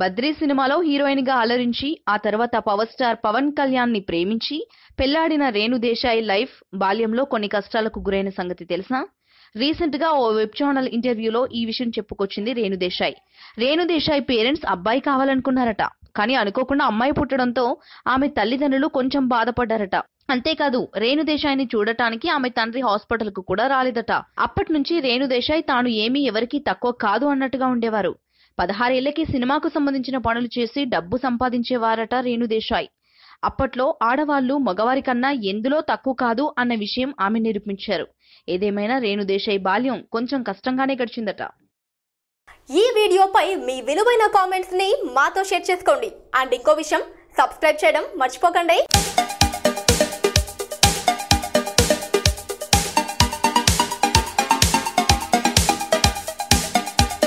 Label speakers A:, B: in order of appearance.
A: బద్రీ సినిమాలో హీరోయిన్ గా అలరించి ఆ తర్వాత పవర్ స్టార్ పవన్ కళ్యాణ్ ని ప్రేమించి పెళ్లాడిన రేణు దేశాయ్ లైఫ్ బాల్యంలో కొన్ని కష్టాలకు గురైన సంగతి తెలుసా రీసెంట్ గా ఓ వెబ్ ఛానల్ ఇంటర్వ్యూలో ఈ విషయం చెప్పుకొచ్చింది రేణు దేశాయ్ రేణు దేశాయ్ పేరెంట్స్ అబ్బాయి కావాలనుకున్నారట కానీ అనుకోకుండా అమ్మాయి పుట్టడంతో ఆమె తల్లిదండ్రులు కొంచెం బాధపడ్డారట అంతేకాదు రేణు దేశాయ్ని చూడటానికి ఆమె తండ్రి హాస్పిటల్ కు కూడా రాలేదట అప్పటి నుంచి రేణు దేశాయ్ తాను ఏమీ ఎవరికీ తక్కువ కాదు అన్నట్టుగా ఉండేవారు పదహారేళ్లకి సినిమాకు సంబంధించిన పనులు చేసి డబ్బు సంపాదించేవారట రేణు దేశాయ్ అప్పట్లో ఆడవాళ్లు మగవారి కన్నా ఎందులో తక్కువ కాదు అన్న విషయం ఆమె నిరూపించారు ఏదేమైనా రేణు దేశాయ్ బాల్యం కొంచెం కష్టంగానే గడిచిందట
B: ఈ వీడియోపై మీ విలువైన కామెంట్స్ ని మాతో షేర్ చేసుకోండి అండ్ ఇంకో విషయం సబ్స్క్రైబ్ చేయడం మర్చిపోకండి